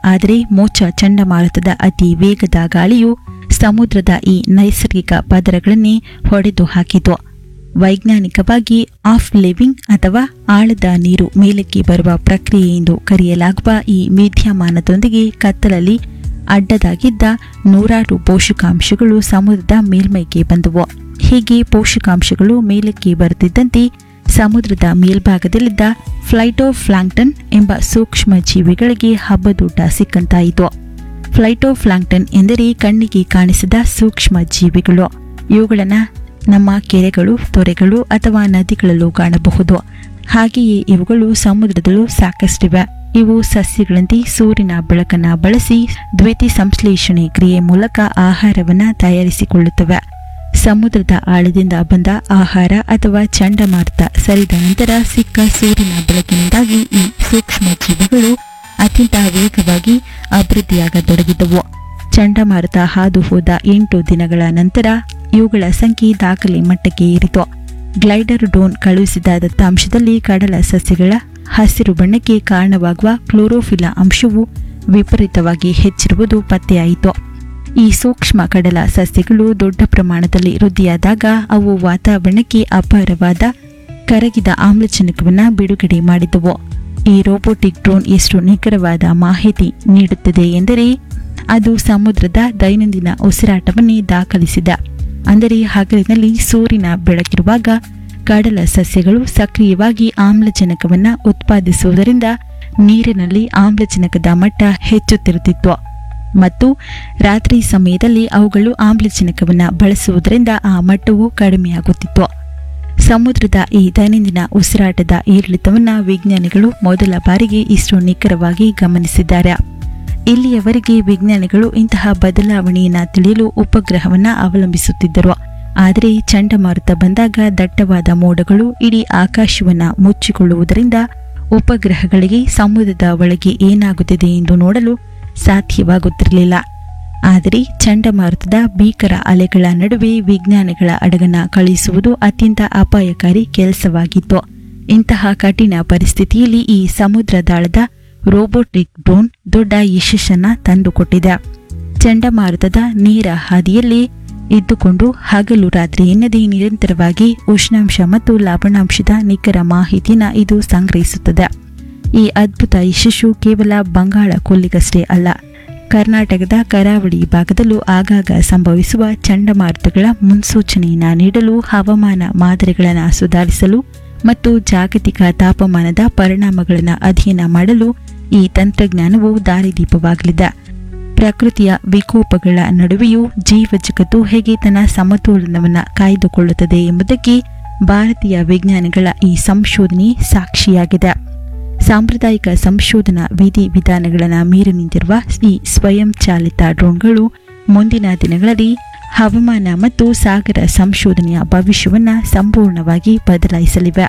ಆದರೆ ಮೋಚ ಚಂಡಮಾರುತದ ಅತಿ ವೇಗದ ಗಾಳಿಯು ಸಮುದ್ರದ ಈ ನೈಸರ್ಗಿಕ ಪದರಗಳನ್ನೇ ಹೊಡೆದು ಹಾಕಿತು ವೈಜ್ಞಾನಿಕವಾಗಿ ಆಫ್ ಲಿವಿಂಗ್ ಅಥವಾ ಆಳದ ನೀರು ಮೇಲಕ್ಕೆ ಬರುವ ಪ್ರಕ್ರಿಯೆ ಎಂದು ಕರೆಯಲಾಗುವ ಈ ವಿದ್ಯಮಾನದೊಂದಿಗೆ ಕತ್ತಲಲ್ಲಿ ಅಡ್ಡದಾಗಿದ್ದ ನೂರಾರು ಪೋಷಕಾಂಶಗಳು ಸಮುದ್ರದ ಮೇಲ್ಮೈಗೆ ಬಂದವು ಹೀಗೆ ಪೋಷಕಾಂಶಗಳು ಮೇಲಕ್ಕೆ ಬರುತ್ತಿದ್ದಂತೆ ಸಮುದ್ರದ ಮೇಲ್ಭಾಗದಲ್ಲಿದ್ದ ಫ್ಲೈಟೋಫ್ಲಾಂಕ್ಟನ್ ಎಂಬ ಸೂಕ್ಷ್ಮ ಜೀವಿಗಳಿಗೆ ಹಬ್ಬದೂಟ ಸಿಕ್ಕಂತಾಯಿತು ಫ್ಲೈಟೋಫ್ಲಾಂಕ್ಟನ್ ಎಂದರೆ ಕಣ್ಣಿಗೆ ಕಾಣಿಸದ ಸೂಕ್ಷ್ಮ ಜೀವಿಗಳು ಇವುಗಳನ್ನು ನಮ್ಮ ಕೆರೆಗಳು ತೊರೆಗಳು ಅಥವಾ ನದಿಗಳಲ್ಲೂ ಕಾಣಬಹುದು ಹಾಗೆಯೇ ಇವುಗಳು ಸಮುದ್ರದಲ್ಲೂ ಸಾಕಷ್ಟಿವೆ ಇವು ಸಸ್ಯಗಳಂತೆ ಸೂರ್ಯನ ಬೆಳಕನ್ನ ಬಳಸಿ ದ್ವಿತಿ ಸಂಶ್ಲೇಷಣೆ ಕ್ರಿಯೆ ಮೂಲಕ ಆಹಾರವನ್ನ ತಯಾರಿಸಿಕೊಳ್ಳುತ್ತವೆ ಸಮುದ್ರದ ಆಳದಿಂದ ಬಂದ ಆಹಾರ ಅಥವಾ ಚಂಡಮಾರುತ ಸರಿದ ನಂತರ ಸಿಕ್ಕ ಸೂರ್ಯನ ಬೆಳಕಿನಿಂದಾಗಿ ಈ ಸೂಕ್ಷ್ಮ ಜೀವಿಗಳು ಅತ್ಯಂತ ವೇಗವಾಗಿ ಅಭಿವೃದ್ಧಿಯಾಗತೊಡಗಿದವು ಚಂಡಮಾರುತ ಹಾದು ಹೋದ ಎಂಟು ದಿನಗಳ ನಂತರ ಇವುಗಳ ಸಂಖ್ಯೆ ದಾಖಲೆ ಮಟ್ಟಕ್ಕೆ ಏರಿತು ಗ್ಲೈಡರ್ ಡೋನ್ ಕಳುಹಿಸಿದ ದತ್ತಾಂಶದಲ್ಲಿ ಕಡಲ ಸಸ್ಯಗಳ ಹಸಿರು ಬಣ್ಣಕ್ಕೆ ಕಾರಣವಾಗುವ ಕ್ಲೋರೋಫಿಲ ಅಂಶವು ವಿಪರೀತವಾಗಿ ಹೆಚ್ಚಿರುವುದು ಪತ್ತೆಯಾಯಿತು ಈ ಸೂಕ್ಷ್ಮ ಕಡಲ ಸಸ್ಯಗಳು ದೊಡ್ಡ ಪ್ರಮಾಣದಲ್ಲಿ ವೃದ್ಧಿಯಾದಾಗ ಅವು ವಾತಾವರಣಕ್ಕೆ ಅಪಾರವಾದ ಕರಗಿದ ಆಮ್ಲಜನಕವನ್ನು ಬಿಡುಗಡೆ ಮಾಡಿದವು ಈ ರೋಬೋಟಿಕ್ ಡ್ರೋನ್ ಎಷ್ಟು ನಿಖರವಾದ ಮಾಹಿತಿ ನೀಡುತ್ತದೆ ಎಂದರೆ ಅದು ಸಮುದ್ರದ ದೈನಂದಿನ ಉಸಿರಾಟವನ್ನೇ ದಾಖಲಿಸಿದ ಅಂದರೆ ಹಗಲಿನಲ್ಲಿ ಸೂರ್ಯನ ಬೆಳಕಿರುವಾಗ ಕಡಲ ಸಸ್ಯಗಳು ಸಕ್ರಿಯವಾಗಿ ಆಮ್ಲಜನಕವನ್ನು ಉತ್ಪಾದಿಸುವುದರಿಂದ ನೀರಿನಲ್ಲಿ ಆಮ್ಲಜನಕದ ಮಟ್ಟ ಹೆಚ್ಚುತ್ತಿರುತ್ತಿತ್ತು ಮತ್ತು ರಾತ್ರಿ ಸಮಯದಲ್ಲಿ ಅವುಗಳು ಆಮ್ಲಜನಕವನ್ನು ಬಳಸುವುದರಿಂದ ಆ ಮಟ್ಟವು ಕಡಿಮೆಯಾಗುತ್ತಿತ್ತು ಸಮುದ್ರದ ಈ ದೈನಂದಿನ ಉಸಿರಾಟದ ಏರಿಳಿತವನ್ನು ವಿಜ್ಞಾನಿಗಳು ಮೊದಲ ಬಾರಿಗೆ ಇಷ್ಟು ನಿಖರವಾಗಿ ಗಮನಿಸಿದ್ದಾರೆ ಇಲ್ಲಿಯವರೆಗೆ ವಿಜ್ಞಾನಿಗಳು ಇಂತಹ ಬದಲಾವಣೆಯನ್ನು ತಿಳಿಯಲು ಉಪಗ್ರಹವನ್ನು ಅವಲಂಬಿಸುತ್ತಿದ್ದರು ಆದರೆ ಚಂಡಮಾರುತ ಬಂದಾಗ ದಟ್ಟವಾದ ಮೋಡಗಳು ಇಡೀ ಆಕಾಶವನ್ನು ಮುಚ್ಚಿಕೊಳ್ಳುವುದರಿಂದ ಉಪಗ್ರಹಗಳಿಗೆ ಸಮುದ್ರದ ಒಳಗೆ ಏನಾಗುತ್ತಿದೆ ಎಂದು ನೋಡಲು ಸಾಧ್ಯವಾಗುತ್ತಿರಲಿಲ್ಲ ಆದರೆ ಚಂಡಮಾರುತದ ಭೀಕರ ಅಲೆಗಳ ನಡುವೆ ವಿಜ್ಞಾನಿಗಳ ಹಡಗನ್ನ ಕಳುಹಿಸುವುದು ಅತ್ಯಂತ ಅಪಾಯಕಾರಿ ಕೆಲಸವಾಗಿತ್ತು ಇಂತಹ ಕಠಿಣ ಪರಿಸ್ಥಿತಿಯಲ್ಲಿ ಈ ಸಮುದ್ರ ದಾಳದ ರೋಬೋಟಿಕ್ ಡ್ರೋನ್ ದೊಡ್ಡ ಯಶಸ್ಸನ್ನ ತಂದುಕೊಟ್ಟಿದೆ ಚಂಡಮಾರುತದ ನೇರ ಹಾದಿಯಲ್ಲಿ ಇದ್ದುಕೊಂಡು ಹಗಲು ರಾತ್ರಿ ಎನ್ನದೇ ನಿರಂತರವಾಗಿ ಉಷ್ಣಾಂಶ ಮತ್ತು ಲವಣಾಂಶದ ನಿಖರ ಮಾಹಿತಿನ ಇದು ಸಂಗ್ರಹಿಸುತ್ತದೆ ಈ ಅದ್ಭುತ ಯಶಸ್ಸು ಕೇವಲ ಬಂಗಾಳ ಕೊಲ್ಲಿಗಷ್ಟೇ ಅಲ್ಲ ಕರ್ನಾಟಕದ ಕರಾವಳಿ ಭಾಗದಲ್ಲೂ ಆಗಾಗ ಸಂಭವಿಸುವ ಚಂಡಮಾರುತಗಳ ಮುನ್ಸೂಚನೆಯನ್ನ ನೀಡಲು ಹವಾಮಾನ ಮಾದರಿಗಳನ್ನು ಸುಧಾರಿಸಲು ಮತ್ತು ಜಾಗತಿಕ ತಾಪಮಾನದ ಪರಿಣಾಮಗಳನ್ನು ಅಧ್ಯಯನ ಮಾಡಲು ಈ ತಂತ್ರಜ್ಞಾನವು ದಾರಿದೀಪವಾಗಲಿದೆ ಪ್ರಕೃತಿಯ ವಿಕೋಪಗಳ ನಡುವೆಯೂ ಜೀವ ಜಗತ್ತು ಹೇಗೆ ತನ್ನ ಸಮತೋಲನವನ್ನು ಕಾಯ್ದುಕೊಳ್ಳುತ್ತದೆ ಎಂಬುದಕ್ಕೆ ಭಾರತೀಯ ವಿಜ್ಞಾನಿಗಳ ಈ ಸಂಶೋಧನೆ ಸಾಕ್ಷಿಯಾಗಿದೆ ಸಾಂಪ್ರದಾಯಿಕ ಸಂಶೋಧನಾ ವಿಧಿ ವಿಧಾನಗಳನ್ನು ಮೀರಿ ನಿಂತಿರುವ ಈ ಸ್ವಯಂ ಚಾಲಿತ ಡ್ರೋನ್ಗಳು ಮುಂದಿನ ದಿನಗಳಲ್ಲಿ ಹವಾಮಾನ ಮತ್ತು ಸಾಗರ ಸಂಶೋಧನೆಯ ಭವಿಷ್ಯವನ್ನು ಸಂಪೂರ್ಣವಾಗಿ ಬದಲಾಯಿಸಲಿವೆ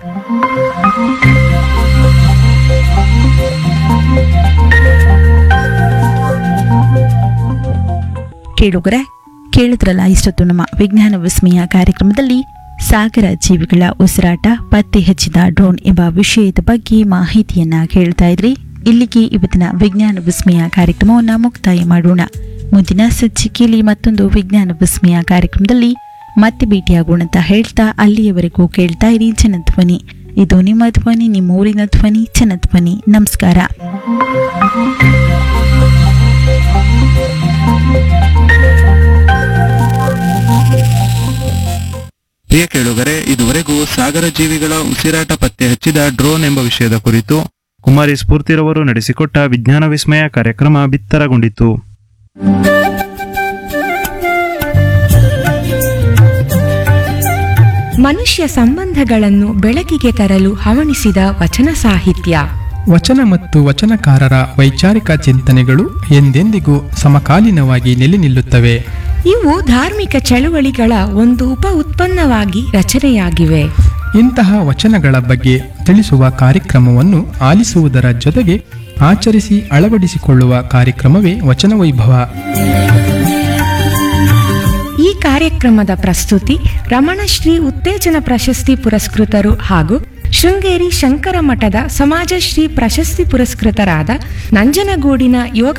ಕೇಳುಗರೆ ಕೇಳಿದ್ರಲ್ಲ ಇಷ್ಟೊತ್ತು ನಮ್ಮ ವಿಜ್ಞಾನ ವಿಸ್ಮಯ ಕಾರ್ಯಕ್ರಮದಲ್ಲಿ ಸಾಗರ ಜೀವಿಗಳ ಉಸಿರಾಟ ಪತ್ತೆ ಹಚ್ಚಿದ ಡ್ರೋನ್ ಎಂಬ ವಿಷಯದ ಬಗ್ಗೆ ಮಾಹಿತಿಯನ್ನ ಕೇಳ್ತಾ ಇದ್ರಿ ಇಲ್ಲಿಗೆ ಇವತ್ತಿನ ವಿಜ್ಞಾನ ವಿಸ್ಮಯ ಕಾರ್ಯಕ್ರಮವನ್ನು ಮುಕ್ತಾಯ ಮಾಡೋಣ ಮುಂದಿನ ಸಂಚಿಕೆಯಲ್ಲಿ ಮತ್ತೊಂದು ವಿಜ್ಞಾನ ವಿಸ್ಮಯ ಕಾರ್ಯಕ್ರಮದಲ್ಲಿ ಮತ್ತೆ ಭೇಟಿಯಾಗೋಣ ಅಂತ ಹೇಳ್ತಾ ಅಲ್ಲಿಯವರೆಗೂ ಕೇಳ್ತಾ ಇರಿ ಜನಧ್ವನಿ ಇದು ನಿಮ್ಮ ಧ್ವನಿ ನಿಮ್ಮ ಊರಿನ ಧ್ವನಿ ಜನಧ್ವನಿ ನಮಸ್ಕಾರ ಪ್ರಿಯ ಕೇಳುಗರೆ ಇದುವರೆಗೂ ಸಾಗರ ಜೀವಿಗಳ ಉಸಿರಾಟ ಪತ್ತೆ ಹಚ್ಚಿದ ಡ್ರೋನ್ ಎಂಬ ವಿಷಯದ ಕುರಿತು ಕುಮಾರಿ ಸ್ಫೂರ್ತಿರವರು ನಡೆಸಿಕೊಟ್ಟ ವಿಜ್ಞಾನ ವಿಸ್ಮಯ ಕಾರ್ಯಕ್ರಮ ಬಿತ್ತರಗೊಂಡಿತು ಮನುಷ್ಯ ಸಂಬಂಧಗಳನ್ನು ಬೆಳಕಿಗೆ ತರಲು ಹವಣಿಸಿದ ವಚನ ಸಾಹಿತ್ಯ ವಚನ ಮತ್ತು ವಚನಕಾರರ ವೈಚಾರಿಕ ಚಿಂತನೆಗಳು ಎಂದೆಂದಿಗೂ ಸಮಕಾಲೀನವಾಗಿ ನೆಲೆ ನಿಲ್ಲುತ್ತವೆ ಇವು ಧಾರ್ಮಿಕ ಚಳುವಳಿಗಳ ಒಂದು ಉಪ ಉತ್ಪನ್ನವಾಗಿ ರಚನೆಯಾಗಿವೆ ಇಂತಹ ವಚನಗಳ ಬಗ್ಗೆ ತಿಳಿಸುವ ಕಾರ್ಯಕ್ರಮವನ್ನು ಆಲಿಸುವುದರ ಜೊತೆಗೆ ಆಚರಿಸಿ ಅಳವಡಿಸಿಕೊಳ್ಳುವ ಕಾರ್ಯಕ್ರಮವೇ ವಚನ ವೈಭವ ಈ ಕಾರ್ಯಕ್ರಮದ ಪ್ರಸ್ತುತಿ ರಮಣಶ್ರೀ ಉತ್ತೇಜನ ಪ್ರಶಸ್ತಿ ಪುರಸ್ಕೃತರು ಹಾಗೂ ಶೃಂಗೇರಿ ಶಂಕರ ಮಠದ ಸಮಾಜಶ್ರೀ ಪ್ರಶಸ್ತಿ ಪುರಸ್ಕೃತರಾದ ನಂಜನಗೂಡಿನ ಯೋಗ